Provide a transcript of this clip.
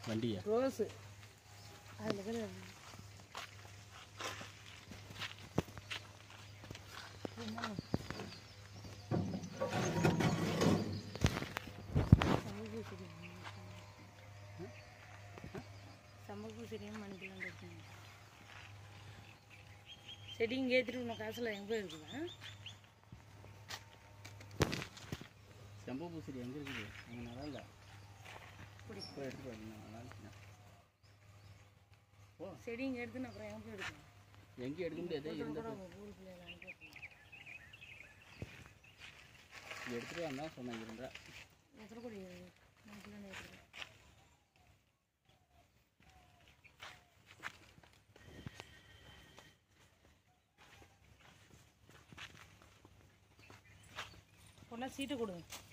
வண்டியா ரோஸு அதில் இருக்கிற சம்பூ செடி சம்பூ செடியும் மணிக்கெல்லாம் கட்டணும் செடி இங்கே ஏற்றிட்டு உன்னை காசில் எங்கே இருக்குதா செம்பு பூசடி எங்கே இருக்குது அங்கே நல்லா இல்லை இப்படி போய் எடுத்துட்டு வரணும் நல்லா இருந்துச்சுன்னா ஓ செடி இங்கே எடுத்துன்னு அப்புறம் எங்கே போய் எடுக்கணும் எங்கேயும் எடுக்க முடியாது இருந்த கூட அவங்க ஊர் பிள்ளைகளை அனுப்பி எடுத்துட்டு வந்தா சொன்னேன் இருந்தா எத்தனை கோடி மணிக்கெல்லாம் ஏற்றுக்கிறேன் பொண்ணா சீட்டு கொடுங்க